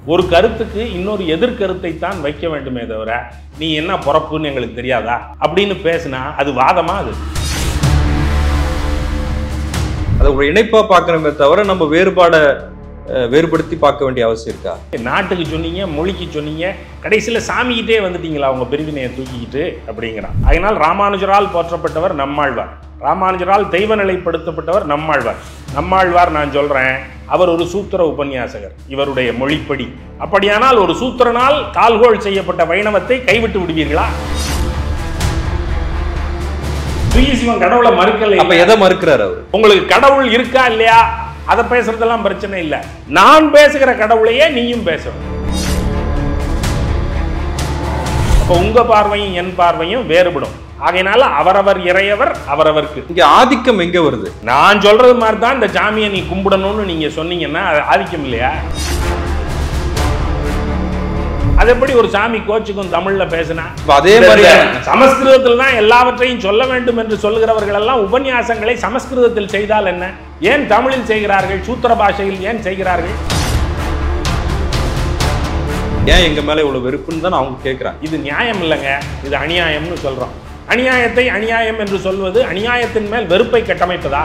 ஒரு கருத்துக்கு இன்னொரு எதிர்கருத்தை தான் வைக்க வேண்டுமே தவிர நீ என்ன பொறப்புன்னு எங்களுக்கு தெரியாதா அப்படின்னு பேசினா அது வாதமா அது அதை ஒரு இணைப்பா பார்க்கணுமே தவிர நம்ம வேறுபாடை அஹ், வேறுபடுத்தி பார்க்க வேண்டிய அவசியம் இருக்கா நாட்டுக்கு சொன்னீங்க மொழிக்கு சொன்னீங்க கடைசியில் சாமிக்கிட்டே வந்துட்டீங்களா உங்க பிரிவினையை தூக்கிக்கிட்டு அப்படிங்கிறான் அதனால் ராமானுஜரால் போற்றப்பட்டவர் நம்மாழ்வார் ராமானுஜரால் தெய்வ நிலைப்படுத்தப்பட்டவர் நம்மாழ்வார் நம்மாழ்வார் நான் சொல்றேன் அவர் ஒரு சூத்திர உபன்யாசகர் இவருடைய மொழிப்படி அப்படியானால் ஒரு சூத்திரனால் கால்கோள் செய்யப்பட்ட வைணவத்தை கைவிட்டு விடுவீர்களா சுயசிவன் கடவுளை மறுக்கலை அப்ப எதை மறுக்கிறாரு அவர் உங்களுக்கு கடவுள் இருக்கா இல்லையா அதை பேசுறதெல்லாம் பிரச்சனை இல்லை நான் பேசுகிற கடவுளையே நீயும் பேசணும் அப்போ உங்க பார்வையும் என் பார்வையும் வேறுபடும் ஆகையினால அவரவர் இறையவர் அவரவருக்கு இங்க ஆதிக்கம் எங்க வருது நான் சொல்றது மாதிரி தான் இந்த சாமியை நீ கும்பிடணும்னு நீங்க சொன்னீங்கன்னா அது ஆதிக்கம் இல்லையா அது எப்படி ஒரு சாமி கோச்சுக்கும் தமிழ்ல பேசினா இப்ப அதே மாதிரி சமஸ்கிருதத்தில் தான் எல்லாவற்றையும் சொல்ல வேண்டும் என்று சொல்லுகிறவர்கள் எல்லாம் உபன்யாசங்களை சமஸ்கிருதத்தில் செய்தால் என்ன ஏன் தமிழில் செய்கிறார்கள் சூத்திர பாஷையில் ஏன் செய்கிறார்கள் ஏன் எங்க மேல இவ்வளவு வெறுப்புன்னு தான் அவங்க கேட்கறாங்க இது நியாயம் இல்லைங்க இது அநியாயம்னு சொல்றோம் அநியாயத்தை அநியாயம் என்று சொல்வது அநியாயத்தின் மேல் வெறுப்பை கட்டமைப்பதா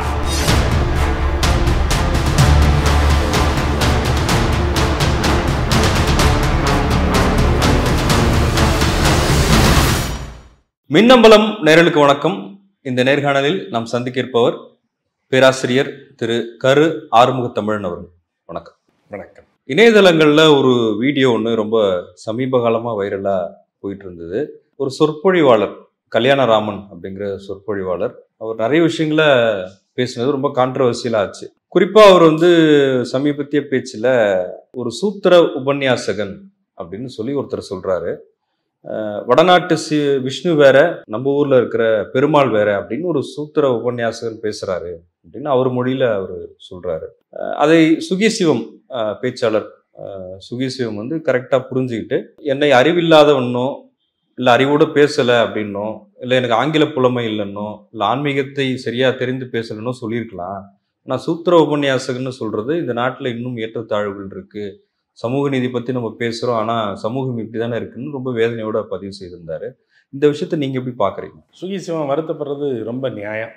மின்னம்பலம் நேரலுக்கு வணக்கம் இந்த நேர்காணலில் நாம் சந்திக்க இருப்பவர் பேராசிரியர் திரு கரு ஆறுமுக தமிழன் அவர்கள் வணக்கம் வணக்கம் இணையதளங்கள்ல ஒரு வீடியோ ஒன்று ரொம்ப சமீப காலமா வைரலா போயிட்டு இருந்தது ஒரு சொற்பொழிவாளர் கல்யாணராமன் அப்படிங்கிற சொற்பொழிவாளர் அவர் நிறைய விஷயங்களை பேசினது ரொம்ப கான்ட்ரவர்சியலா ஆச்சு குறிப்பா அவர் வந்து சமீபத்திய பேச்சுல ஒரு சூத்திர உபன்யாசகன் அப்படின்னு சொல்லி ஒருத்தர் சொல்றாரு அஹ் வடநாட்டு சி விஷ்ணு வேற நம்ம ஊர்ல இருக்கிற பெருமாள் வேற அப்படின்னு ஒரு சூத்திர உபன்யாசகன் பேசுறாரு அப்படின்னு அவர் மொழியில அவர் சொல்றாரு அஹ் அதை சுகிசிவம் அஹ் பேச்சாளர் அஹ் சுகிசிவம் வந்து கரெக்டாக புரிஞ்சுக்கிட்டு என்னை அறிவில்லாதவனோ இல்லை அறிவோடு பேசலை அப்படின்னோ இல்லை எனக்கு ஆங்கில புலமை இல்லைன்னோ இல்லை ஆன்மீகத்தை சரியாக தெரிந்து பேசலைன்னோ சொல்லியிருக்கலாம் நான் சூத்திர உபன்யாசகன்னு சொல்றது இந்த நாட்டில் இன்னும் ஏற்றத்தாழ்வுகள் இருக்கு சமூக நீதி பற்றி நம்ம பேசுகிறோம் ஆனால் சமூகம் இப்படி தானே இருக்குன்னு ரொம்ப வேதனையோட பதிவு செய்திருந்தாரு இந்த விஷயத்தை நீங்கள் எப்படி பார்க்குறீங்க சுகிசிவம் வருத்தப்படுறது ரொம்ப நியாயம்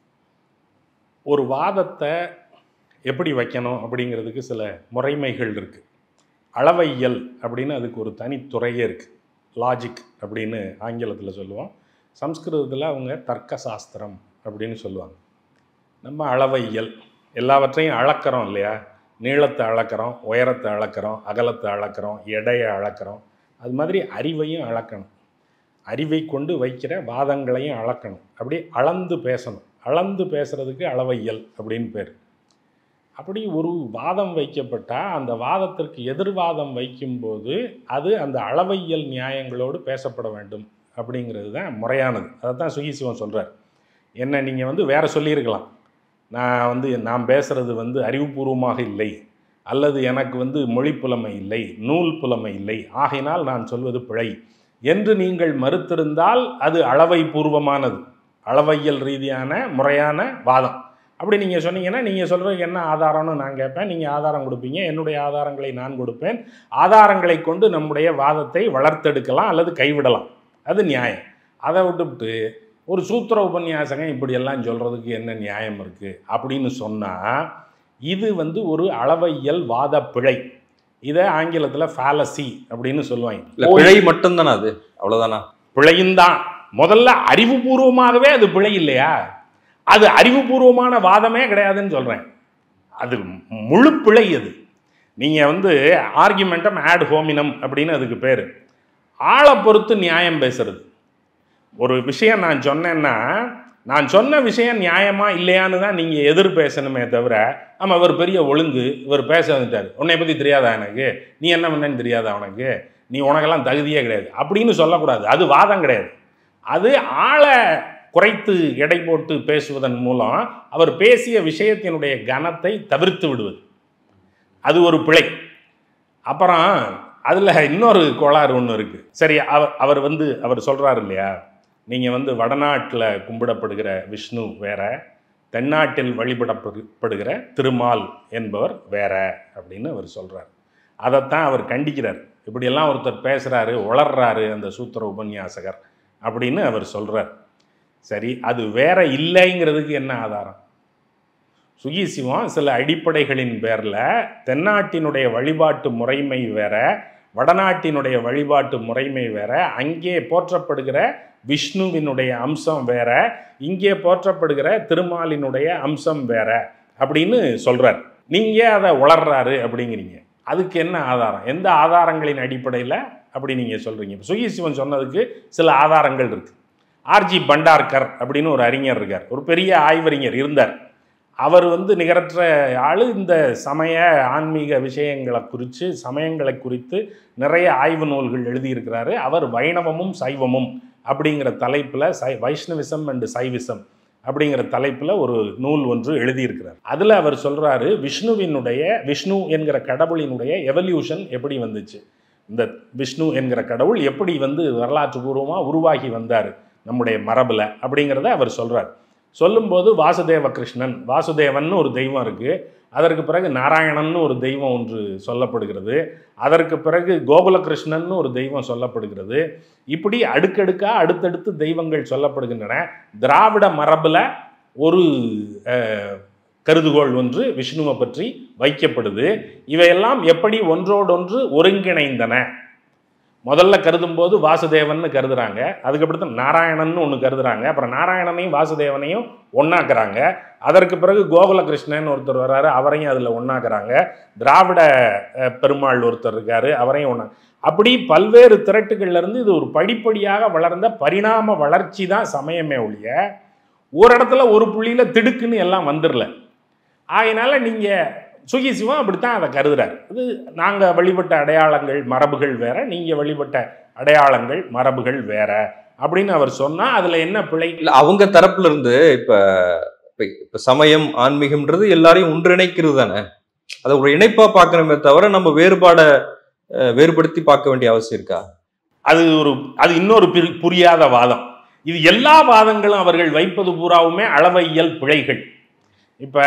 ஒரு வாதத்தை எப்படி வைக்கணும் அப்படிங்கிறதுக்கு சில முறைமைகள் இருக்குது அளவையியல் அப்படின்னு அதுக்கு ஒரு தனித்துறையே இருக்குது லாஜிக் அப்படின்னு ஆங்கிலத்தில் சொல்லுவோம் சம்ஸ்கிருதத்தில் அவங்க தர்க்க சாஸ்திரம் அப்படின்னு சொல்லுவாங்க நம்ம அளவையியல் எல்லாவற்றையும் அளக்கிறோம் இல்லையா நீளத்தை அளக்கிறோம் உயரத்தை அளக்கிறோம் அகலத்தை அளக்கிறோம் எடையை அளக்கிறோம் அது மாதிரி அறிவையும் அளக்கணும் அறிவை கொண்டு வைக்கிற வாதங்களையும் அளக்கணும் அப்படி அளந்து பேசணும் அளந்து பேசுறதுக்கு அளவையல் அப்படின்னு பேர் அப்படி ஒரு வாதம் வைக்கப்பட்டால் அந்த வாதத்திற்கு எதிர்வாதம் வைக்கும்போது அது அந்த அளவையல் நியாயங்களோடு பேசப்பட வேண்டும் அப்படிங்கிறது தான் முறையானது அதை தான் சுகிசிவம் சொல்கிறார் என்ன நீங்கள் வந்து வேற சொல்லியிருக்கலாம் நான் வந்து நான் பேசுகிறது வந்து அறிவுபூர்வமாக இல்லை அல்லது எனக்கு வந்து மொழி புலமை இல்லை நூல் புலமை இல்லை ஆகையினால் நான் சொல்வது பிழை என்று நீங்கள் மறுத்திருந்தால் அது அளவை பூர்வமானது அளவையல் ரீதியான முறையான வாதம் அப்படி நீங்கள் சொன்னீங்கன்னா நீங்கள் சொல்கிறது என்ன ஆதாரம்னு நான் கேட்பேன் நீங்கள் ஆதாரம் கொடுப்பீங்க என்னுடைய ஆதாரங்களை நான் கொடுப்பேன் ஆதாரங்களை கொண்டு நம்முடைய வாதத்தை வளர்த்தெடுக்கலாம் அல்லது கைவிடலாம் அது நியாயம் அதை விட்டுவிட்டு ஒரு சூத்திர உபன்யாசகன் இப்படியெல்லாம் சொல்கிறதுக்கு என்ன நியாயம் இருக்குது அப்படின்னு சொன்னால் இது வந்து ஒரு அளவையல் வாத பிழை இதை ஆங்கிலத்தில் ஃபேலசி அப்படின்னு சொல்லுவாங்க இல்லை பிழை மட்டும்தானே அது அவ்வளோதானா பிழையும் தான் முதல்ல அறிவுபூர்வமாகவே அது பிழை இல்லையா அது அறிவுபூர்வமான வாதமே கிடையாதுன்னு சொல்கிறேன் அது முழு பிழை அது நீங்கள் வந்து ஆர்குமெண்டம் ஆட் ஹோமினம் அப்படின்னு அதுக்கு பேர் ஆளை பொறுத்து நியாயம் பேசுறது ஒரு விஷயம் நான் சொன்னேன்னா நான் சொன்ன விஷயம் நியாயமா இல்லையான்னு தான் நீங்கள் எதிர் பேசணுமே தவிர ஆமாம் இவர் பெரிய ஒழுங்கு இவர் பேச வந்துட்டார் உன்னை பற்றி தெரியாதா எனக்கு நீ என்ன பண்ணேன்னு தெரியாதா உனக்கு நீ உனக்கெல்லாம் தகுதியே கிடையாது அப்படின்னு சொல்லக்கூடாது அது வாதம் கிடையாது அது ஆளை குறைத்து எடை போட்டு பேசுவதன் மூலம் அவர் பேசிய விஷயத்தினுடைய கனத்தை தவிர்த்து விடுவது அது ஒரு பிழை அப்புறம் அதில் இன்னொரு கோளாறு ஒன்று இருக்குது சரி அவர் அவர் வந்து அவர் சொல்கிறார் இல்லையா நீங்கள் வந்து வடநாட்டில் கும்பிடப்படுகிற விஷ்ணு வேற தென்னாட்டில் வழிபடப்படுகிற திருமால் என்பவர் வேற அப்படின்னு அவர் சொல்கிறார் அதைத்தான் அவர் கண்டிக்கிறார் இப்படியெல்லாம் ஒருத்தர் பேசுகிறாரு உளர்றாரு அந்த சூத்திர உபன்யாசகர் அப்படின்னு அவர் சொல்கிறார் சரி அது வேற இல்லைங்கிறதுக்கு என்ன ஆதாரம் சுகி சிவம் சில அடிப்படைகளின் பேரில் தென்னாட்டினுடைய வழிபாட்டு முறைமை வேற வடநாட்டினுடைய வழிபாட்டு முறைமை வேற அங்கே போற்றப்படுகிற விஷ்ணுவினுடைய அம்சம் வேற இங்கே போற்றப்படுகிற திருமாலினுடைய அம்சம் வேற அப்படின்னு சொல்றார் நீங்க அதை உளர்றாரு அப்படிங்கிறீங்க அதுக்கு என்ன ஆதாரம் எந்த ஆதாரங்களின் அடிப்படையில் அப்படி நீங்க சொல்றீங்க இப்ப சுகி சிவன் சொன்னதுக்கு சில ஆதாரங்கள் இருக்கு ஆர்ஜி பண்டார்கர் அப்படின்னு ஒரு அறிஞர் இருக்கார் ஒரு பெரிய ஆய்வறிஞர் இருந்தார் அவர் வந்து நிகரற்ற ஆளு இந்த சமய ஆன்மீக விஷயங்களை குறித்து சமயங்களை குறித்து நிறைய ஆய்வு நூல்கள் எழுதியிருக்கிறாரு அவர் வைணவமும் சைவமும் அப்படிங்கிற தலைப்பில் சை வைஷ்ணவிசம் அண்டு சைவிசம் அப்படிங்கிற தலைப்பில் ஒரு நூல் ஒன்று எழுதியிருக்கிறார் அதில் அவர் சொல்கிறாரு விஷ்ணுவினுடைய விஷ்ணு என்கிற கடவுளினுடைய எவல்யூஷன் எப்படி வந்துச்சு இந்த விஷ்ணு என்கிற கடவுள் எப்படி வந்து வரலாற்று பூர்வமாக உருவாகி வந்தார் நம்முடைய மரபில் அப்படிங்கிறத அவர் சொல்கிறார் சொல்லும்போது வாசுதேவ கிருஷ்ணன் வாசுதேவன் ஒரு தெய்வம் இருக்குது அதற்கு பிறகு நாராயணன் ஒரு தெய்வம் ஒன்று சொல்லப்படுகிறது அதற்கு பிறகு கோகுலகிருஷ்ணன் ஒரு தெய்வம் சொல்லப்படுகிறது இப்படி அடுக்கடுக்காக அடுத்தடுத்து தெய்வங்கள் சொல்லப்படுகின்றன திராவிட மரபில் ஒரு அஹ், கருதுகோள் ஒன்று விஷ்ணுவை பற்றி வைக்கப்படுது இவையெல்லாம் எப்படி ஒன்றோடொன்று ஒருங்கிணைந்தன முதல்ல கருதும்போது வாசுதேவன்னு கருதுறாங்க அதுக்கப்புறம் நாராயணன் ஒன்று கருதுறாங்க அப்புறம் நாராயணனையும் வாசுதேவனையும் ஒன்றாக்குறாங்க அதற்கு பிறகு கோகுலகிருஷ்ணன் ஒருத்தர் வர்றாரு அவரையும் அதில் ஒன்றாக்குறாங்க திராவிட அஹ், பெருமாள் ஒருத்தர் இருக்காரு அவரையும் ஒன்றா அப்படி பல்வேறு திரட்டுகள்ல இருந்து இது ஒரு படிப்படியாக வளர்ந்த பரிணாம வளர்ச்சி தான் சமயமே ஒழிய ஒரு இடத்துல ஒரு புள்ளியில திடுக்குன்னு எல்லாம் வந்துடல ஆகையினால நீங்க சுகி சிவம் அப்படித்தான் அதை கருதுறாரு அது நாங்க வழிபட்ட அடையாளங்கள் மரபுகள் வேற நீங்க வழிபட்ட அடையாளங்கள் மரபுகள் வேற அப்படின்னு அவர் சொன்னா அதுல என்ன பிழை இல்ல அவங்க தரப்புல இருந்து இப்ப இப்ப இப்ப சமயம் ஆன்மீகம்ன்றது எல்லாரையும் ஒன்றிணைக்கிறது தானே அதை ஒரு இணைப்பா பார்க்கணுமே தவிர நம்ம வேறுபாட அஹ், வேறுபடுத்தி பார்க்க வேண்டிய அவசியம் இருக்கா அது ஒரு அது இன்னொரு பிரி- புரியாத வாதம் இது எல்லா வாதங்களும் அவர்கள் வைப்பது பூராவுமே அளவையியல் பிழைகள் இப்போ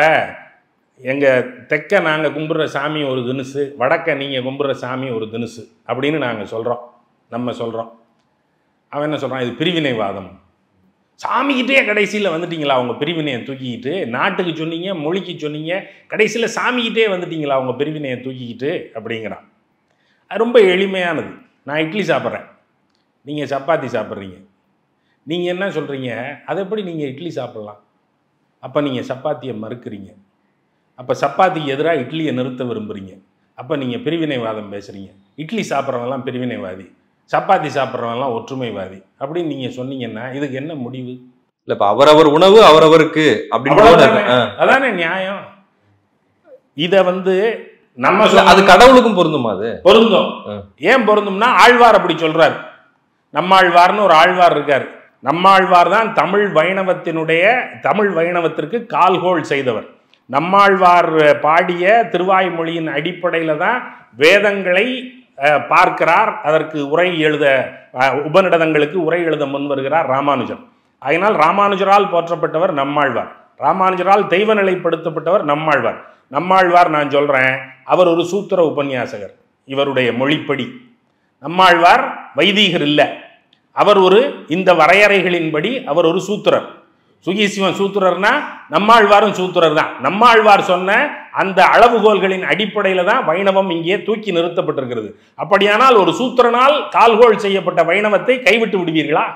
எங்கள் தெற்க நாங்கள் கும்பிட்ற சாமி ஒரு தினுசு வடக்க நீங்கள் கும்பிட்ற சாமி ஒரு தினுசு அப்படின்னு நாங்கள் சொல்கிறோம் நம்ம சொல்கிறோம் அவன் என்ன சொல்கிறான் இது பிரிவினைவாதம் சாமிக்கிட்டே கடைசியில் வந்துட்டீங்களா அவங்க பிரிவினையை தூக்கிக்கிட்டு நாட்டுக்கு சொன்னீங்க மொழிக்கு சொன்னீங்க கடைசியில் சாமிக்கிட்டே வந்துட்டீங்களா அவங்க பிரிவினையை தூக்கிக்கிட்டு அப்படிங்கிறான் அது ரொம்ப எளிமையானது நான் இட்லி சாப்பிட்றேன் நீங்கள் சப்பாத்தி சாப்பிட்றீங்க நீங்கள் என்ன சொல்கிறீங்க அது எப்படி நீங்கள் இட்லி சாப்பிட்லாம் அப்போ நீங்கள் சப்பாத்தியை மறுக்கிறீங்க அப்போ சப்பாத்திக்கு எதிராக இட்லியை நிறுத்த விரும்புகிறீங்க அப்போ நீங்கள் பிரிவினைவாதம் பேசுகிறீங்க இட்லி சாப்பிட்றவங்கலாம் பிரிவினைவாதி சப்பாத்தி சாப்பிட்றவங்கலாம் ஒற்றுமைவாதி அப்படின்னு நீங்கள் சொன்னீங்கன்னா இதுக்கு என்ன முடிவு இல்ல இப்ப அவரவர் உணவு அவரவருக்கு அப்படின்னு அவ்வளவுதானே. ஆ. அதானே நியாயம் இதை வந்து நம்ம இல்ல, சொல்ல அது கடவுளுக்கும் பொருந்துமா அது பொருந்தும் ஆ. ஏன் பொருந்தும்னா ஆழ்வார் அப்படி சொல்றார் நம்மாழ்வார்னு ஒரு ஆழ்வார் இருக்கார் நம்மாழ்வார் தான் தமிழ் வைணவத்தினுடைய தமிழ் வைணவத்திற்கு கால்கோள் செய்தவர் நம்மாழ்வார் பாடிய திருவாய்மொழியின் அடிப்படையில் தான் வேதங்களை அஹ், பார்க்கிறார் அதற்கு உரை எழுத அஹ், உபநிடதங்களுக்கு உரை எழுத முன் வருகிறார் ராமானுஜர் அதனால் ராமானுஜரால் போற்றப்பட்டவர் நம்மாழ்வார் ராமானுஜரால் தெய்வ நிலைப்படுத்தப்பட்டவர் நம்மாழ்வார் நம்மாழ்வார் நான் சொல்றேன் அவர் ஒரு சூத்திர உபன்யாசகர் இவருடைய மொழிப்படி நம்மாழ்வார் வைதீகர் இல்லை அவர் ஒரு இந்த வரையறைகளின்படி அவர் ஒரு சூத்திரர் சுகீசிவன் சூத்திரர்னா நம்மாழ்வாரும் சூத்திரர் தான் நம்மாழ்வார் சொன்ன அந்த அளவுகோல்களின் அடிப்படையில் தான் வைணவம் இங்கே தூக்கி நிறுத்தப்பட்டிருக்கிறது அப்படியானால் ஒரு சூத்திரனால் கால்கோள் செய்யப்பட்ட வைணவத்தை கைவிட்டு விடுவீர்களா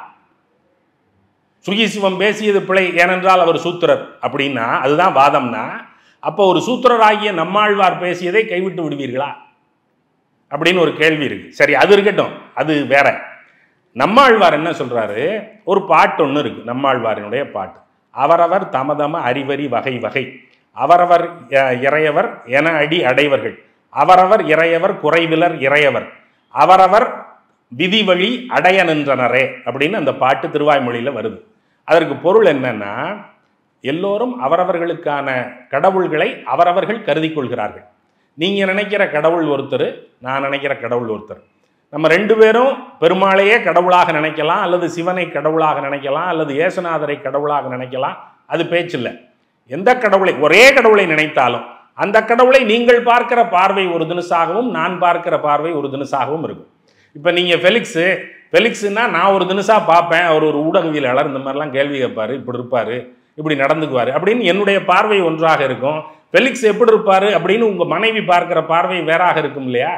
சுகீசிவம் பேசியது பிழை ஏனென்றால் அவர் சூத்திரர் அப்படின்னா அதுதான் வாதம்னா அப்போ ஒரு சூத்திரராகிய நம்மாழ்வார் பேசியதை கைவிட்டு விடுவீர்களா அப்படின்னு ஒரு கேள்வி இருக்கு சரி அது இருக்கட்டும் அது வேற நம்மாழ்வார் என்ன சொல்றாரு ஒரு பாட்டு ஒன்று இருக்கு நம்மாழ்வாரினுடைய பாட்டு அவரவர் தமதம அறிவறி வகை வகை அவரவர் அஹ், இறையவர் என அடி அடைவர்கள் அவரவர் இறையவர் குறைவிலர் இறையவர் அவரவர் விதி வழி அடைய நின்றனரே அப்படின்னு அந்த பாட்டு திருவாய்மொழியில் வருது அதற்கு பொருள் என்னன்னா எல்லோரும் அவரவர்களுக்கான கடவுள்களை அவரவர்கள் கருதி கொள்கிறார்கள் நீங்கள் நினைக்கிற கடவுள் ஒருத்தர் நான் நினைக்கிற கடவுள் ஒருத்தர் நம்ம ரெண்டு பேரும் பெருமாளையே கடவுளாக நினைக்கலாம் அல்லது சிவனை கடவுளாக நினைக்கலாம் அல்லது இயேசுநாதரை கடவுளாக நினைக்கலாம் அது பேச்சில்லை எந்த கடவுளை ஒரே கடவுளை நினைத்தாலும் அந்த கடவுளை நீங்கள் பார்க்கிற பார்வை ஒரு தினசாகவும் நான் பார்க்கிற பார்வை ஒரு தினசாகவும் இருக்கும் இப்போ நீங்கள் ஃபெலிக்ஸு ஃபெலிக்ஸுன்னா நான் ஒரு தினசாக பார்ப்பேன் அவர் ஒரு ஊடகவியலாளர் இந்த மாதிரிலாம் கேள்வி கேட்பாரு இப்படி இருப்பார் இப்படி நடந்துக்குவார் அப்படின்னு என்னுடைய பார்வை ஒன்றாக இருக்கும் ஃபெலிக்ஸ் எப்படி இருப்பார் அப்படின்னு உங்கள் மனைவி பார்க்குற பார்வை வேறாக இருக்கும் இல்லையா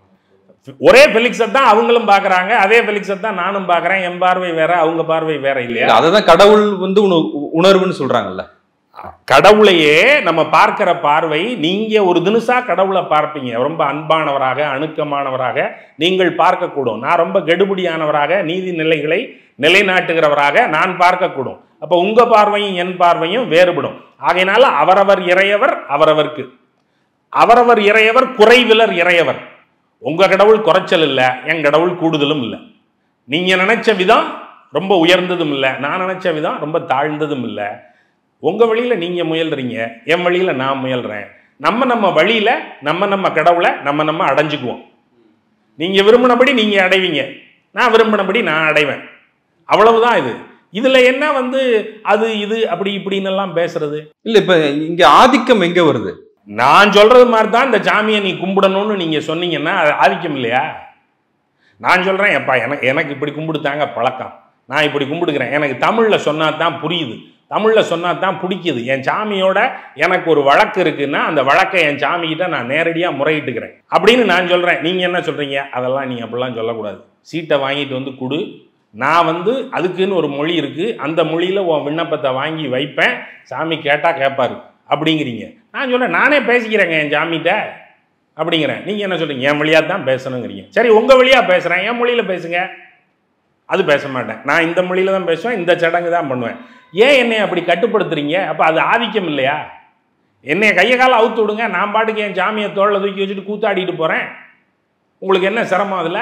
ஒரே ஃபெலிக்ஸை தான் அவங்களும் பார்க்குறாங்க அதே ஃபெலிக்ஸை தான் நானும் பார்க்குறேன் என் பார்வை வேற அவங்க பார்வை வேற இல்லையா அதை தான் கடவுள் வந்து உண- உணர்வுன்னு சொல்றாங்கல்ல கடவுளையே நம்ம பார்க்கிற பார்வை நீங்க ஒரு தினுசா கடவுளை பார்ப்பீங்க ரொம்ப அன்பானவராக அணுக்கமானவராக நீங்கள் பார்க்கக்கூடும் நான் ரொம்ப கெடுபிடியானவராக நீதி நிலைகளை நிலைநாட்டுகிறவராக நான் பார்க்கக்கூடும் அப்போ உங்க பார்வையும் என் பார்வையும் வேறுபடும் ஆகையினால அவரவர் இறையவர் அவரவர்க்கு அவரவர் இறையவர் குறைவிலர் இறையவர் உங்க கடவுள் குறைச்சல் இல்லை என் கடவுள் கூடுதலும் இல்லை நீங்க நினைச்ச விதம் ரொம்ப உயர்ந்ததும் இல்லை நான் நினைச்ச விதம் ரொம்ப தாழ்ந்ததும் இல்லை உங்க வழியில நீங்க முயல்றீங்க என் வழியில நான் முயல்றேன் நம்ம நம்ம வழியில நம்ம நம்ம கடவுளை நம்ம நம்ம அடைஞ்சுக்குவோம் நீங்க விரும்பினபடி நீங்க அடைவீங்க நான் விரும்பினபடி நான் அடைவேன் அவ்வளவுதான் இது இதுல என்ன வந்து அது இது அப்படி இப்படின்னு எல்லாம் பேசுறது இல்ல இப்ப இங்க ஆதிக்கம் எங்க வருது நான் சொல்றது மாதிரி தான் இந்த சாமியை நீ கும்பிடணும்னு நீங்க சொன்னீங்கன்னா அது ஆதிக்கம் இல்லையா நான் சொல்றேன் எப்பா எனக்கு எனக்கு இப்படி கும்பிடுத்தாங்க பழக்கம் நான் இப்படி கும்பிடுக்கிறேன் எனக்கு தமிழ்ல சொன்னா தான் புரியுது தமிழ்ல சொன்னா தான் பிடிக்குது என் சாமியோட எனக்கு ஒரு வழக்கு இருக்குன்னா அந்த வழக்கை என் சாமிகிட்ட நான் நேரடியா முறையிட்டுக்கிறேன் அப்படின்னு நான் சொல்றேன் நீங்க என்ன சொல்றீங்க அதெல்லாம் நீங்க அப்படிலாம் சொல்லக்கூடாது சீட்டை வாங்கிட்டு வந்து கொடு நான் வந்து அதுக்குன்னு ஒரு மொழி இருக்கு அந்த மொழியில உன் விண்ணப்பத்தை வாங்கி வைப்பேன் சாமி கேட்டா கேட்பாரு அப்படிங்கிறீங்க நான் சொல்றேன் நானே பேசிக்கிறேங்க என் சாமிகிட்ட அப்படிங்கிறேன் நீங்க என்ன சொல்றீங்க என் வழியா தான் பேசணுங்கிறீங்க சரி உங்க வழியா பேசுறேன் என் மொழியில பேசுங்க அது பேச மாட்டேன் நான் இந்த மொழியில தான் பேசுவேன் இந்த சடங்கு தான் பண்ணுவேன் ஏன் என்னை அப்படி கட்டுப்படுத்துறீங்க அப்போ அது ஆதிக்கம் இல்லையா என்னைய கையை கால அவுத்து விடுங்க நான் பாட்டுக்கு என் சாமியை தோளில் தூக்கி வச்சுட்டு கூத்தாடிட்டு போகிறேன் உங்களுக்கு என்ன சிரமம் அதில்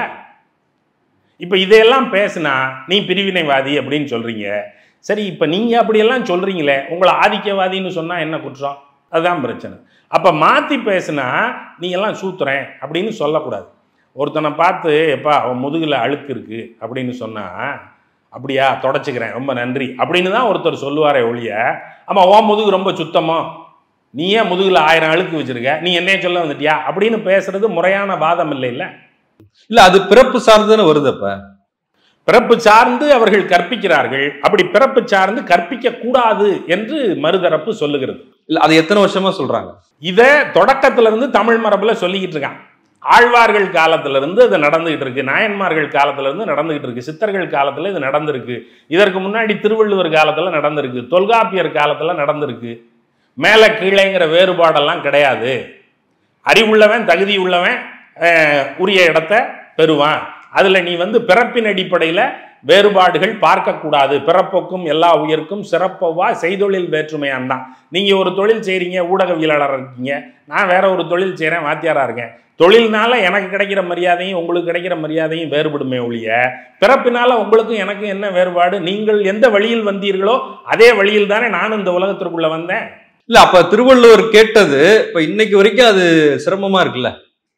இப்போ இதையெல்லாம் பேசுனா நீ பிரிவினைவாதி அப்படின்னு சொல்கிறீங்க சரி இப்போ நீங்கள் அப்படியெல்லாம் சொல்கிறீங்களே உங்களை ஆதிக்கவாதின்னு சொன்னால் என்ன குற்றம் அதுதான் பிரச்சனை அப்போ மாற்றி பேசுனா நீ எல்லாம் சூத்துறேன் அப்படின்னு சொல்லக்கூடாது ஒருத்தனை பார்த்து எப்பா அவன் முதுகில் அழுக்கு இருக்குது அப்படின்னு சொன்னால் அப்படியா தொடச்சிக்கிறேன் ரொம்ப நன்றி அப்படின்னு தான் ஒருத்தர் சொல்லுவாரே ஒழிய ஆமாம் ஓ முதுகு ரொம்ப சுத்தமோ நீ ஏன் முதுகில் ஆயிரம் அழுக்கு வச்சிருக்க நீ என்னைய சொல்ல வந்துட்டியா அப்படின்னு பேசுறது முறையான வாதம் இல்லை இல்லை இல்ல அது பிறப்பு சார்ந்துன்னு வருது அப்ப பிறப்பு சார்ந்து அவர்கள் கற்பிக்கிறார்கள் அப்படி பிறப்பு சார்ந்து கற்பிக்க கூடாது என்று மறுதரப்பு சொல்லுகிறது இல்ல அது எத்தனை வருஷமா சொல்றாங்க இதை தொடக்கத்துல இருந்து தமிழ் மரபுல சொல்லிக்கிட்டு இருக்கான் ஆழ்வார்கள் காலத்துல இருந்து இது நடந்துகிட்டு இருக்கு நாயன்மார்கள் காலத்துல இருந்து நடந்துகிட்டு இருக்கு சித்தர்கள் காலத்துல இது நடந்திருக்கு இதற்கு முன்னாடி திருவள்ளுவர் காலத்துல நடந்திருக்கு தொல்காப்பியர் காலத்துல நடந்திருக்கு மேலே கீழேங்கிற வேறுபாடெல்லாம் கிடையாது அறிவுள்ளவன் தகுதி உள்ளவன் அஹ், உரிய இடத்த பெறுவான் அதில் நீ வந்து பிறப்பின் அடிப்படையில் வேறுபாடுகள் பார்க்கக்கூடாது பிறப்புக்கும் எல்லா உயிருக்கும் சிறப்பவா செய்தொழில் வேற்றுமையான் தான் நீங்கள் ஒரு தொழில் செய்கிறீங்க ஊடகவியலாளர் இருக்கீங்க நான் வேற ஒரு தொழில் செய்கிறேன் வாத்தியாராக இருக்கேன் தொழில்னால எனக்கு கிடைக்கிற மரியாதையும் உங்களுக்கு கிடைக்கிற மரியாதையும் வேறுபடுமே ஒழிய பிறப்பினால உங்களுக்கும் எனக்கும் என்ன வேறுபாடு நீங்கள் எந்த வழியில் வந்தீர்களோ அதே வழியில் தானே நானும் இந்த உலகத்திற்குள்ள வந்தேன் இல்ல அப்ப திருவள்ளுவர் கேட்டது இப்ப இன்னைக்கு வரைக்கும் அது சிரமமா இருக்குல்ல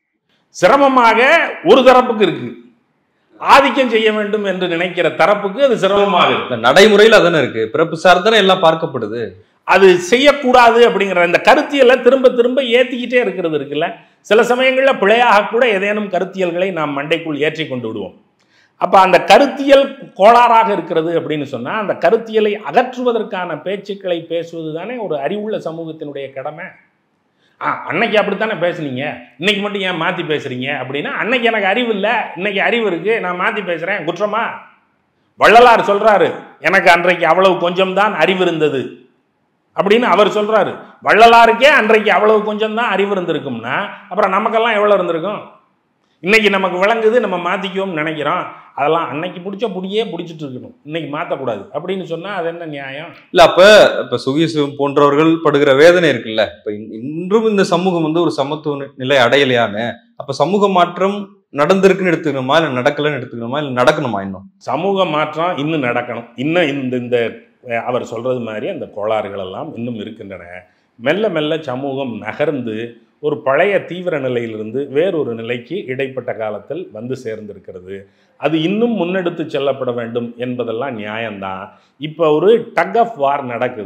சிரமமாக ஒரு தரப்புக்கு இருக்கு ஆதிக்கம் செய்ய வேண்டும் என்று நினைக்கிற தரப்புக்கு அது சிரமமாக இருக்கு இந்த நடைமுறையில அதானே இருக்கு பிறப்பு சார்ந்தானே எல்லாம் பார்க்கப்படுது அது செய்யக்கூடாது அப்படிங்கிற இந்த கருத்தியலை திரும்ப திரும்ப ஏத்திக்கிட்டே இருக்கிறது இருக்குல்ல சில சமயங்களில் பிழையாக கூட ஏதேனும் கருத்தியல்களை நாம் மண்டைக்குள் ஏற்றி கொண்டு விடுவோம் அப்போ அந்த கருத்தியல் கோளாறாக இருக்கிறது அப்படின்னு சொன்னால் அந்த கருத்தியலை அகற்றுவதற்கான பேச்சுக்களை பேசுவது தானே ஒரு அறிவுள்ள சமூகத்தினுடைய கடமை ஆ அன்னைக்கு அப்படித்தானே பேசுனீங்க இன்னைக்கு மட்டும் ஏன் மாற்றி பேசுறீங்க அப்படின்னா அன்னைக்கு எனக்கு அறிவு இல்லை இன்னைக்கு அறிவு இருக்கு நான் மாற்றி பேசுகிறேன் குற்றமா வள்ளலார் சொல்றாரு எனக்கு அன்றைக்கு அவ்வளவு கொஞ்சம் தான் அறிவு இருந்தது அப்படின்னு அவர் சொல்றாரு வள்ளலாருக்கே அன்றைக்கு அவ்வளவு கொஞ்சம் தான் அறிவு இருந்திருக்கும்னா அப்புறம் நமக்கெல்லாம் எவ்வளோ இருந்திருக்கும் இன்னைக்கு நமக்கு விளங்குது நம்ம மாற்றிக்குவோம்னு நினைக்கிறோம் அதெல்லாம் அன்னைக்கு பிடிச்ச புடியே பிடிச்சிட்டு இருக்கணும் இன்னைக்கு மாற்றக்கூடாது அப்படின்னு சொன்னால் அது என்ன நியாயம் இல்ல அப்ப இப்ப சுகிசிவம் போன்றவர்கள் படுகிற வேதனை இருக்குல்ல இப்ப இன்- இன்றும் இந்த சமூகம் வந்து ஒரு சமத்துவ நி- நிலை அடையலையான்னு அப்ப சமூக மாற்றம் நடந்திருக்குன்னு எடுத்துக்கணுமா இல்ல நடக்கலன்னு எடுத்துக்கணுமா இல்ல நடக்கணுமா இன்னும் சமூக மாற்றம் இன்னும் நடக்கணும் இன்னும் இந்த இந்த அஹ், அவர் சொல்றது மாதிரி அந்த கோளாறுகள் எல்லாம் இன்னும் இருக்கின்றன மெல்ல மெல்ல சமூகம் நகர்ந்து ஒரு பழைய தீவிர நிலையிலிருந்து வேறொரு நிலைக்கு இடைப்பட்ட காலத்தில் வந்து சேர்ந்திருக்கிறது அது இன்னும் முன்னெடுத்து செல்லப்பட வேண்டும் என்பதெல்லாம் நியாயம்தான் இப்போ ஒரு டக் ஆஃப் வார் நடக்குது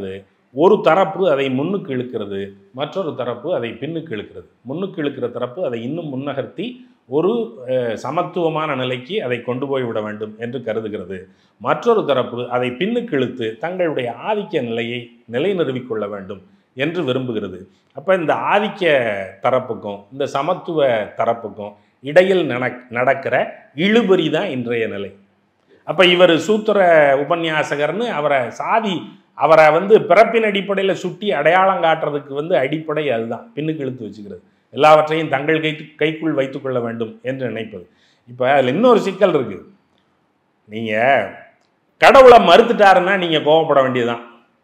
ஒரு தரப்பு அதை முன்னுக்கு இழுக்கிறது மற்றொரு தரப்பு அதை பின்னுக்கு இழுக்கிறது முன்னுக்கு இழுக்கிற தரப்பு அதை இன்னும் முன்னகர்த்தி ஒரு அஹ், சமத்துவமான நிலைக்கு அதை கொண்டு போய் விட வேண்டும் என்று கருதுகிறது மற்றொரு தரப்பு அதை பின்னுக்கு இழுத்து தங்களுடைய ஆதிக்க நிலையை நிலைநிறுவிக் கொள்ள வேண்டும் என்று விரும்புகிறது அப்போ இந்த ஆதிக்க தரப்புக்கும் இந்த சமத்துவ தரப்புக்கும் இடையில் நட- நடக்கிற இழுபறி தான் இன்றைய நிலை அப்போ இவர் சூத்திர உபன்யாசகர்னு அவரை சாதி அவரை வந்து பிறப்பின் அடிப்படையில் சுட்டி அடையாளம் காட்டுறதுக்கு வந்து அடிப்படை அதுதான் பின்னுக்கு இழுத்து வச்சுக்கிறது எல்லாவற்றையும் தங்கள் கை கைக்குள் வைத்துக்கொள்ள வேண்டும் என்று நினைப்பது இப்போ அதில் இன்னொரு சிக்கல் இருக்குது நீங்கள் கடவுளை மறுத்துட்டாருன்னா நீங்கள் கோவப்பட வேண்டியதுதான்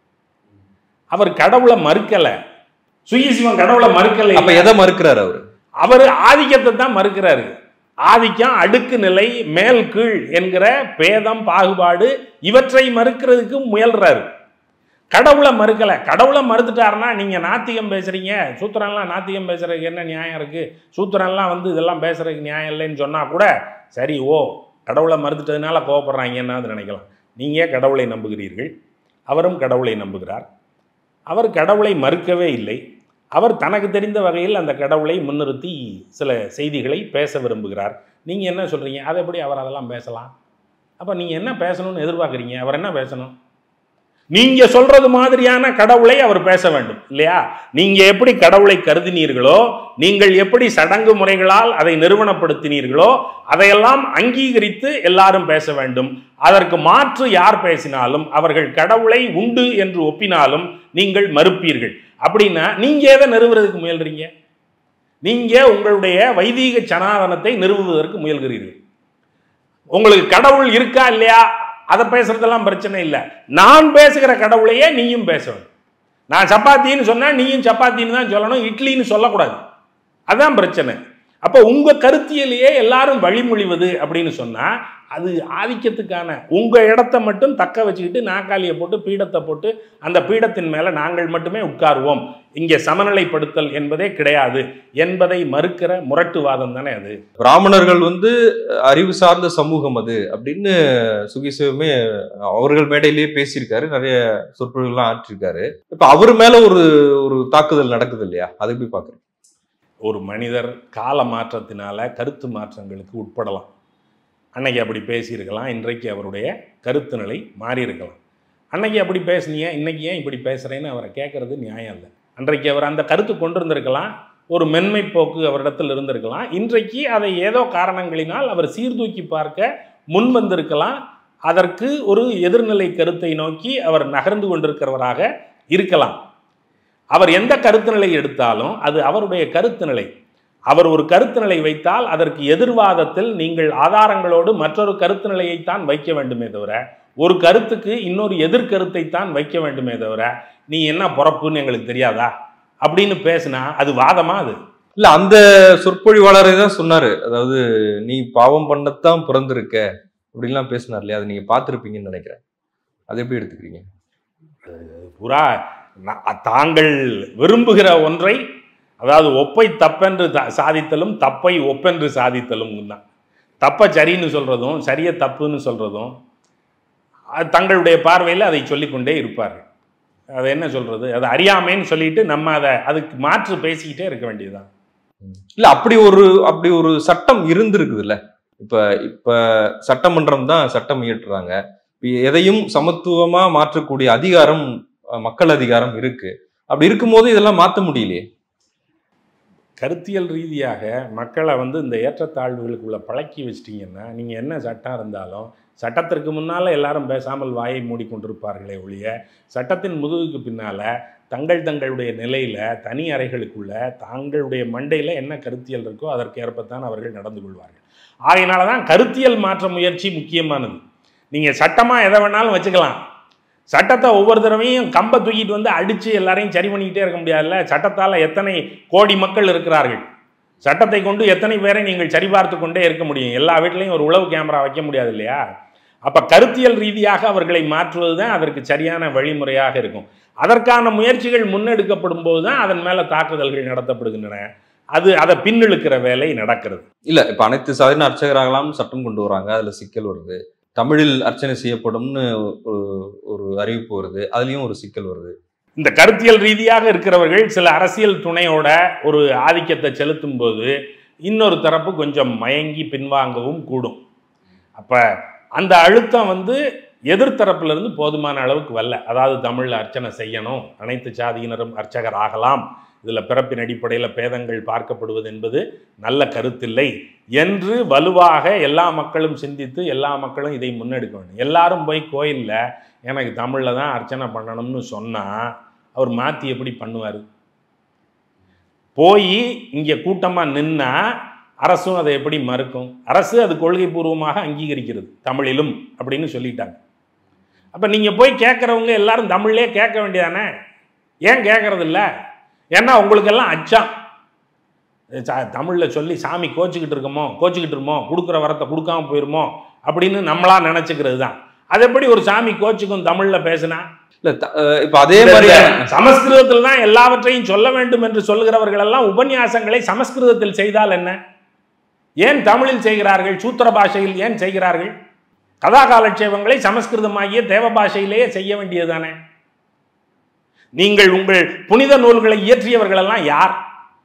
அவர் கடவுளை மறுக்கலை சுயசிவன் கடவுளை மறுக்கலை அப்ப எதை மறுக்கிறாரு அவரு அவர் ஆதிக்கத்தை தான் மறுக்கிறாரு ஆதிக்கம் அடுக்கு நிலை மேல் கீழ் என்கிற பேதம் பாகுபாடு இவற்றை மறுக்கிறதுக்கு முயல்றாரு கடவுளை மறுக்கலை கடவுளை மறுத்துட்டாருன்னா நீங்கள் நாத்திகம் பேசுகிறீங்க சூத்திரன்லாம் நாத்திகம் பேசுறதுக்கு என்ன நியாயம் இருக்குது சூத்திரன்லாம் வந்து இதெல்லாம் பேசுறதுக்கு நியாயம் இல்லைன்னு சொன்னால் கூட சரி ஓ கடவுளை மறுத்துட்டதுனால கோவப்படுறாங்கன்னா அது நினைக்கலாம் நீங்கள் கடவுளை நம்புகிறீர்கள் அவரும் கடவுளை நம்புகிறார் அவர் கடவுளை மறுக்கவே இல்லை அவர் தனக்கு தெரிந்த வகையில் அந்த கடவுளை முன்னிறுத்தி சில செய்திகளை பேச விரும்புகிறார் நீங்கள் என்ன சொல்கிறீங்க அதை எப்படி அவர் அதெல்லாம் பேசலாம் அப்போ நீங்கள் என்ன பேசணும்னு எதிர்பார்க்குறீங்க அவர் என்ன பேசணும் நீங்கள் சொல்கிறது மாதிரியான கடவுளை அவர் பேச வேண்டும் இல்லையா நீங்கள் எப்படி கடவுளை கருதினீர்களோ நீங்கள் எப்படி சடங்கு முறைகளால் அதை நிறுவனப்படுத்தினீர்களோ அதையெல்லாம் அங்கீகரித்து எல்லாரும் பேச வேண்டும் அதற்கு மாற்று யார் பேசினாலும் அவர்கள் கடவுளை உண்டு என்று ஒப்பினாலும் நீங்கள் மறுப்பீர்கள் அப்படின்னா நீங்க எதை நிறுவுறதுக்கு முயல்றீங்க நீங்க உங்களுடைய வைதீக சனாதனத்தை நிறுவுவதற்கு முயல்கிறீர்கள் உங்களுக்கு கடவுள் இருக்கா இல்லையா அதை பேசுறதெல்லாம் பிரச்சனை இல்லை நான் பேசுகிற கடவுளையே நீயும் பேச வேண்டும் நான் சப்பாத்தின்னு சொன்னா நீயும் சப்பாத்தின்னு தான் சொல்லணும் இட்லின்னு சொல்லக்கூடாது அதான் பிரச்சனை அப்போ உங்க கருத்தியலையே எல்லாரும் வழிமொழிவது அப்படின்னு சொன்னா அது ஆதிக்கத்துக்கான உங்க இடத்த மட்டும் தக்க வச்சுக்கிட்டு நாக்காளியை போட்டு பீடத்தை போட்டு அந்த பீடத்தின் மேல நாங்கள் மட்டுமே உட்காருவோம் இங்கே சமநிலைப்படுத்தல் என்பதே கிடையாது என்பதை மறுக்கிற முரட்டுவாதம் தானே அது பிராமணர்கள் வந்து அறிவு சார்ந்த சமூகம் அது அப்படின்னு சுகிசிவமே அவர்கள் மேடையிலேயே பேசியிருக்காரு நிறைய சொற்பொழிவுகள்லாம் ஆற்றிருக்காரு இப்ப அவர் மேல ஒரு ஒரு தாக்குதல் நடக்குது இல்லையா அதை எப்படி பாக்குறீங்க ஒரு மனிதர் கால மாற்றத்தினால கருத்து மாற்றங்களுக்கு உட்படலாம் அன்னைக்கு அப்படி பேசியிருக்கலாம் இன்றைக்கு அவருடைய கருத்து நிலை மாறி இருக்கலாம் அன்னைக்கு அப்படி பேசுனீங்க இன்னைக்கு ஏன் இப்படி பேசுகிறேன்னு அவரை கேட்கறது நியாயம் இல்லை அன்றைக்கு அவர் அந்த கருத்து கொண்டிருந்திருக்கலாம் ஒரு மென்மை போக்கு அவரிடத்தில் இருந்திருக்கலாம் இன்றைக்கு அதை ஏதோ காரணங்களினால் அவர் சீர்தூக்கி பார்க்க முன் வந்திருக்கலாம் அதற்கு ஒரு எதிர்நிலை கருத்தை நோக்கி அவர் நகர்ந்து கொண்டிருக்கிறவராக இருக்கலாம் அவர் எந்த கருத்து நிலை எடுத்தாலும் அது அவருடைய கருத்து நிலை அவர் ஒரு கருத்து நிலை வைத்தால் அதற்கு எதிர்வாதத்தில் நீங்கள் ஆதாரங்களோடு மற்றொரு கருத்து நிலையைத்தான் வைக்க வேண்டுமே தவிர ஒரு கருத்துக்கு இன்னொரு எதிர்கருத்தை தான் வைக்க வேண்டுமே தவிர நீ என்ன பொறப்புன்னு எங்களுக்கு தெரியாதா அப்படின்னு பேசினா அது வாதமா அது இல்ல அந்த சொற்பொழிவாளரே தான் சொன்னாரு அதாவது நீ பாவம் பண்ணத்தான் பிறந்திருக்க அப்படின்லாம் பேசினார் இல்லையா அதை நீங்க பார்த்திருப்பீங்கன்னு நினைக்கிறேன் அதை எப்படி எடுத்துக்கிறீங்க புறா ந- தாங்கள் விரும்புகிற ஒன்றை அதாவது ஒப்பை தப்பென்று த- சாதித்தலும் தப்பை ஒப்பென்று சாதித்தலும் தான் தப்பை சரின்னு சொல்கிறதும் சரியை தப்புன்னு சொல்கிறதும் அது தங்களுடைய பார்வையில் அதை சொல்லிக்கொண்டே இருப்பார்கள் அது என்ன சொல்கிறது அது அறியாமைன்னு சொல்லிட்டு நம்ம அதை அதுக்கு மாற்று பேசிக்கிட்டே இருக்க வேண்டியதுதான் இல்ல அப்படி ஒரு அப்படி ஒரு சட்டம் இருந்திருக்குதுல்ல இப்ப இப்ப சட்டமன்றம் தான் சட்டம் இயற்றுறாங்க இப்ப எதையும் சமத்துவமா மாற்றக்கூடிய அதிகாரம் அஹ், மக்கள் அதிகாரம் இருக்கு அப்படி இருக்கும்போது இதெல்லாம் மாத்த முடியலையே கருத்தியல் ரீதியாக மக்களை வந்து இந்த ஏற்றத்தாழ்வுகளுக்குள்ள பழக்கி வச்சிட்டிங்கன்னா நீங்கள் என்ன சட்டம் இருந்தாலும் சட்டத்திற்கு முன்னால் எல்லாரும் பேசாமல் வாயை மூடிக்கொண்டிருப்பார்களே ஒழிய சட்டத்தின் முதுகுக்கு பின்னால் தங்கள் தங்களுடைய நிலையில் தனி அறைகளுக்குள்ள தாங்களுடைய மண்டையில் என்ன கருத்தியல் இருக்கோ அதற்கு ஏற்பத்தான் அவர்கள் நடந்து கொள்வார்கள் ஆகையினால தான் கருத்தியல் மாற்ற முயற்சி முக்கியமானது நீங்கள் சட்டமாக எதை வேணாலும் வச்சுக்கலாம் சட்டத்தை ஒவ்வொரு தடவையும் கம்பை தூக்கிட்டு வந்து அடித்து எல்லாரையும் சரி பண்ணிக்கிட்டே இருக்க முடியாதுல்ல சட்டத்தால் எத்தனை கோடி மக்கள் இருக்கிறார்கள் சட்டத்தை கொண்டு எத்தனை பேரை நீங்கள் சரிபார்த்து கொண்டே இருக்க முடியும் எல்லா வீட்லேயும் ஒரு உளவு கேமரா வைக்க முடியாது இல்லையா அப்போ கருத்தியல் ரீதியாக அவர்களை மாற்றுவது தான் அதற்கு சரியான வழிமுறையாக இருக்கும் அதற்கான முயற்சிகள் முன்னெடுக்கப்படும் போது தான் அதன் மேலே தாக்குதல்கள் நடத்தப்படுகின்றன அது அதை பின்னிழுக்கிற வேலை நடக்கிறது இல்ல இப்ப அனைத்து சாதின அர்ச்சகராகலாம் சட்டம் கொண்டு வராங்க அதுல சிக்கல் வருது தமிழில் அர்ச்சனை செய்யப்படும்னு ஒரு ஒரு அறிவிப்பு வருது அதுலயும் ஒரு சிக்கல் வருது இந்த கருத்தியல் ரீதியாக இருக்கிறவர்கள் சில அரசியல் துணையோட ஒரு ஆதிக்கத்தை செலுத்தும் போது இன்னொரு தரப்பு கொஞ்சம் மயங்கி பின்வாங்கவும் கூடும் அப்போ அந்த அழுத்தம் வந்து எதிர்த்தரப்புல இருந்து போதுமான அளவுக்கு வரல அதாவது தமிழில் அர்ச்சனை செய்யணும் அனைத்து சாதியினரும் அர்ச்சகர் ஆகலாம் இதில் பிறப்பின் அடிப்படையில் பேதங்கள் பார்க்கப்படுவது என்பது நல்ல கருத்தில்லை என்று வலுவாக எல்லா மக்களும் சிந்தித்து எல்லா மக்களும் இதை முன்னெடுக்க வேண்டும் எல்லாரும் போய் கோயிலில் எனக்கு தமிழில் தான் அர்ச்சனை பண்ணணும்னு சொன்னால் அவர் மாற்றி எப்படி பண்ணுவார் போய் இங்கே கூட்டமாக நின்னா அரசும் அதை எப்படி மறுக்கும் அரசு அது கொள்கை பூர்வமாக அங்கீகரிக்கிறது தமிழிலும் அப்படின்னு சொல்லிட்டாங்க அப்போ நீங்கள் போய் கேட்குறவங்க எல்லாரும் தமிழ்லே கேட்க வேண்டியதானே ஏன் கேட்கறது இல்ல ஏன்னா உங்களுக்கெல்லாம் அச்சம் தமிழில் சொல்லி சாமி கோச்சிக்கிட்டு இருக்கோமோ கோச்சிக்கிட்டு இருமோ கொடுக்குற வரத்தை கொடுக்காம போயிருமோ அப்படின்னு நம்மளா நினச்சிக்கிறது தான் அது எப்படி ஒரு சாமி கோச்சிக்கும் தமிழில் பேசினா இல்ல த- அஹ் இப்ப அதே மாதிரி சமஸ்கிருதத்தில் தான் எல்லாவற்றையும் சொல்ல வேண்டும் என்று சொல்லுகிறவர்கள் எல்லாம் உபன்யாசங்களை சமஸ்கிருதத்தில் செய்தால் என்ன ஏன் தமிழில் செய்கிறார்கள் சூத்திர பாஷையில் ஏன் செய்கிறார்கள் கதா காலட்சேபங்களை சமஸ்கிருதமாகிய தேவ பாஷையிலேயே செய்ய வேண்டியதுதானே நீங்கள் உங்கள் புனித நூல்களை இயற்றியவர்கள் எல்லாம் யார்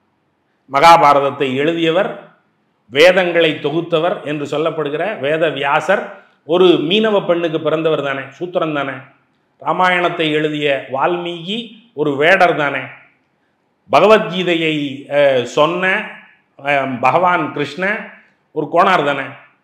மகாபாரதத்தை எழுதியவர் வேதங்களை தொகுத்தவர் என்று சொல்லப்படுகிற வேத வியாசர் ஒரு மீனவ பெண்ணுக்கு பிறந்தவர் தானே சூத்திரன் தானே ராமாயணத்தை எழுதிய வால்மீகி ஒரு வேடர் தானே பகவத்கீதையை அஹ், சொன்ன அஹ், பகவான் கிருஷ்ண ஒரு கோணார் தானே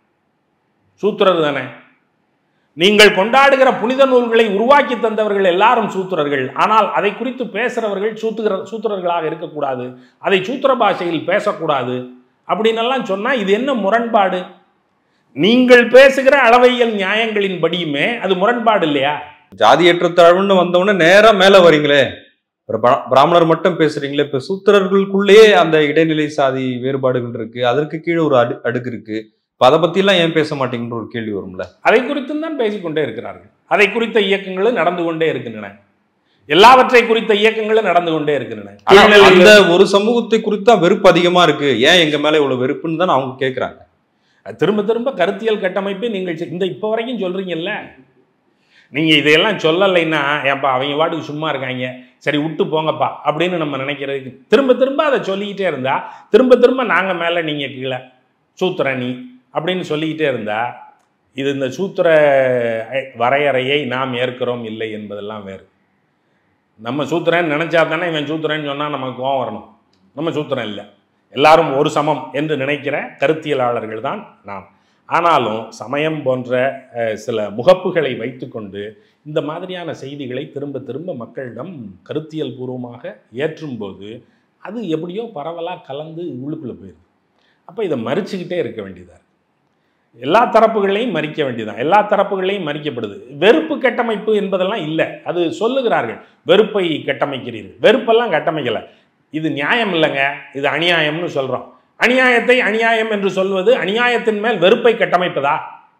சூத்திரர் தானே நீங்கள் கொண்டாடுகிற புனித நூல்களை உருவாக்கி தந்தவர்கள் எல்லாரும் சூத்திரர்கள் ஆனால் அதை குறித்து பேசுகிறவர்கள் சூத்துகிற சூத்திரர்களாக இருக்கக்கூடாது அதை சூத்திர பாஷையில் பேசக்கூடாது அப்படின்னெல்லாம் சொன்னால் இது என்ன முரண்பாடு நீங்கள் பேசுகிற அளவையல் நியாயங்களின் படியுமே அது முரண்பாடு இல்லையா ஜாதியற்ற தாழ்வுன்னு வந்தவொடனே நேரா மேல வரீங்களே ஒரு பிரா- பிராமணர் மட்டும் பேசுறீங்களே இப்ப சூத்திரர்களுக்குள்ளேயே அந்த இடைநிலை சாதி வேறுபாடுகள் இருக்கு அதற்கு கீழே ஒரு அடு அடுக்கு இருக்கு இப்ப அதை பத்தி எல்லாம் ஏன் பேச மாட்டீங்கன்ற ஒரு கேள்வி வரும்ல அதை குறித்தும் தான் பேசிக்கொண்டே இருக்கிறார்கள் அதை குறித்த இயக்கங்களும் நடந்து கொண்டே இருக்கின்றன எல்லாவற்றை குறித்த இயக்கங்களும் நடந்து கொண்டே இருக்கின்றன ஆனா கீழ்நிலையில் அந்த ஒரு சமூகத்தை குறித்து தான் வெறுப்பு அதிகமா இருக்கு ஏன் எங்க மேல இவ்வளவு வெறுப்புன்னு தான் அவங்க கேக்குறாங்க திரும்ப திரும்ப கருத்தியல் கட்டமைப்பை நீங்கள் செ- இந்த இப்போ வரைக்கும் சொல்றீங்கல்ல நீங்க இதையெல்லாம் சொல்லலைன்னா ஏன்பா அவங்க வாட்டுக்கு சும்மா இருக்காங்க சரி விட்டு போங்கப்பா அப்படின்னு நம்ம நினைக்கிறதுக்கு திரும்ப திரும்ப அதை சொல்லிக்கிட்டே இருந்தா திரும்ப திரும்ப நாங்க மேல நீங்க கீழே சூத்திர நீ அப்படின்னு சொல்லிக்கிட்டே இருந்தா இது இந்த சூத்திர அஹ், வரையறையை நாம் ஏற்கிறோம் இல்லை என்பதெல்லாம் வேறு நம்ம சூத்திரன் நினைச்சா தானே இவன் சூத்திரன்னு சொன்னா நமக்கு கோவம் வரணும் நம்ம சூத்திரன் இல்லை எல்லாரும் ஒரு சமம் என்று நினைக்கிற கருத்தியலாளர்கள் தான் நாம் ஆனாலும் சமயம் போன்ற அஹ், சில முகப்புகளை வைத்துக்கொண்டு இந்த மாதிரியான செய்திகளை திரும்ப திரும்ப மக்களிடம் கருத்தியல் பூர்வமாக ஏற்றும்போது அது எப்படியோ பரவலாக கலந்து உள்ளுக்குள்ளே போயிடுது அப்போ இதை மறிச்சுக்கிட்டே இருக்க வேண்டியதாக இருக்கு எல்லா தரப்புகளையும் மறிக்க வேண்டியதான் எல்லா தரப்புகளையும் மறிக்கப்படுது வெறுப்பு கட்டமைப்பு என்பதெல்லாம் இல்லை அது சொல்லுகிறார்கள் வெறுப்பை கட்டமைக்கிறீர்கள் வெறுப்பெல்லாம் கட்டமைக்கலை இது நியாயம் இல்லைங்க இது அநியாயம்னு சொல்கிறோம் அநியாயத்தை அநியாயம் என்று சொல்வது அநியாயத்தின் மேல் வெறுப்பை கட்டமைப்பதா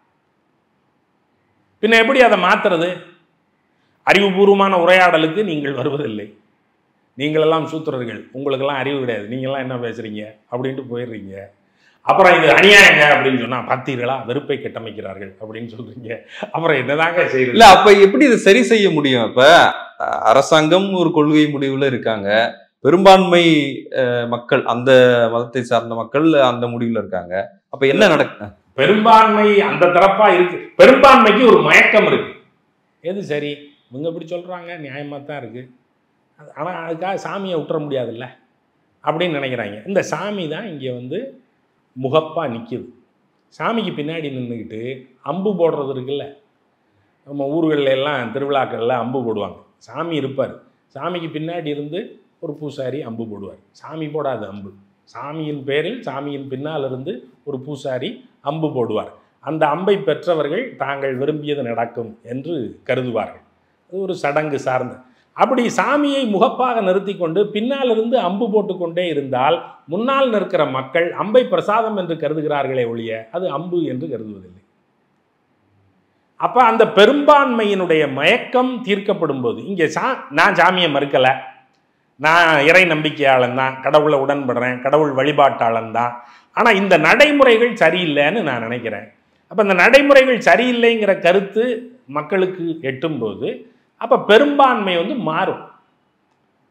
பின்ன எப்படி அதை மாத்துறது அறிவுபூர்வமான உரையாடலுக்கு நீங்கள் வருவதில்லை நீங்களெல்லாம் சூத்திரர்கள் உங்களுக்கெல்லாம் அறிவு கிடையாது நீங்கள்லாம் என்ன பேசுறீங்க அப்படின்ட்டு போயிடுறீங்க அப்புறம் இது அநியாயங்க அப்படின்னு சொன்னா பார்த்தீர்களா வெறுப்பை கட்டமைக்கிறார்கள் அப்படின்னு சொல்றீங்க அப்புறம் என்னதாங்க செய்யுது இல்ல அப்ப எப்படி இதை சரி செய்ய முடியும் இப்ப அஹ், அரசாங்கம் ஒரு கொள்கை முடிவுல இருக்காங்க பெரும்பான்மை அஹ், மக்கள் அந்த மதத்தை சார்ந்த மக்கள் அந்த முடிவுல இருக்காங்க அப்ப என்ன நடக்கு பெரும்பான்மை அந்த தரப்பா இருக்கு பெரும்பான்மைக்கு ஒரு மயக்கம் இருக்கு எது சரி இவங்க இப்படி சொல்றாங்க நியாயமா தான் இருக்கு அது- ஆனா அதுக்காக சாமியை விட்டுற முடியாதுல்ல அப்படின்னு நினைக்கிறாங்க இந்த சாமி தான் இங்கே வந்து முகப்பா நிற்கிது சாமிக்கு பின்னாடி நின்றுக்கிட்டு அம்பு போடுறது இருக்குல்ல நம்ம ஊர்கள்ல எல்லாம் திருவிழாக்கள்ல அம்பு போடுவாங்க சாமி இருப்பார் சாமிக்கு பின்னாடி இருந்து ஒரு பூசாரி அம்பு போடுவார் சாமி போடாது அம்பு சாமியின் பேரில் சாமியின் பின்னால் இருந்து ஒரு பூசாரி அம்பு போடுவார் அந்த அம்பை பெற்றவர்கள் தாங்கள் விரும்பியது நடக்கும் என்று கருதுவார்கள் அது ஒரு சடங்கு சார்ந்த அப்படி சாமியை முகப்பாக நிறுத்தி கொண்டு பின்னால் இருந்து அம்பு போட்டுக்கொண்டே இருந்தால் முன்னால் நிற்கிற மக்கள் அம்பை பிரசாதம் என்று கருதுகிறார்களே ஒழிய அது அம்பு என்று கருதுவதில்லை அப்ப அந்த பெரும்பான்மையினுடைய மயக்கம் தீர்க்கப்படும் போது இங்கே சா நான் சாமியை மறுக்கலை நான் இறை நம்பிக்கையாளன் தான் கடவுளை உடன்படுறேன் கடவுள் வழிபாட்டாளன் தான் ஆனால் இந்த நடைமுறைகள் சரியில்லைன்னு நான் நினைக்கிறேன் அப்போ இந்த நடைமுறைகள் சரியில்லைங்கிற கருத்து மக்களுக்கு எட்டும்போது அப்போ பெரும்பான்மை வந்து மாறும்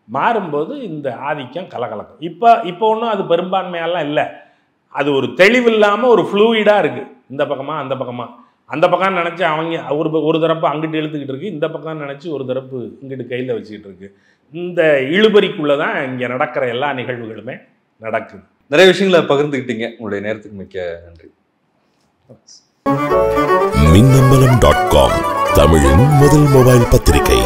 மாறும்போது இந்த ஆதிக்கம் கலகலக்கும் இப்போ இப்போ ஒன்றும் அது பெரும்பான்மையெல்லாம் இல்லை அது ஒரு தெளிவில்லாமல் ஒரு ஃப்ளூயிடாக இருக்குது இந்த பக்கமா அந்த பக்கமா அந்த பக்கம் நினச்சி அவங்க ஒரு ஒரு தரப்பு அங்கிட்டு இழுத்துக்கிட்டு இருக்கு இந்த பக்கம் நினச்சி ஒரு தரப்பு இங்கிட்டு கையில் வச்சுக்கிட்டு இருக்கு இந்த இழுபறிக்குள்ளே தான் இங்கே நடக்கிற எல்லா நிகழ்வுகளுமே நடக்குது நிறைய விஷயங்களை பகிர்ந்துக்கிட்டீங்க உங்களுடைய நேரத்துக்கு மிக்க நன்றி மின்னம்பலம் டாட் காம் தமிழின் முதல் மொபைல் பத்திரிகை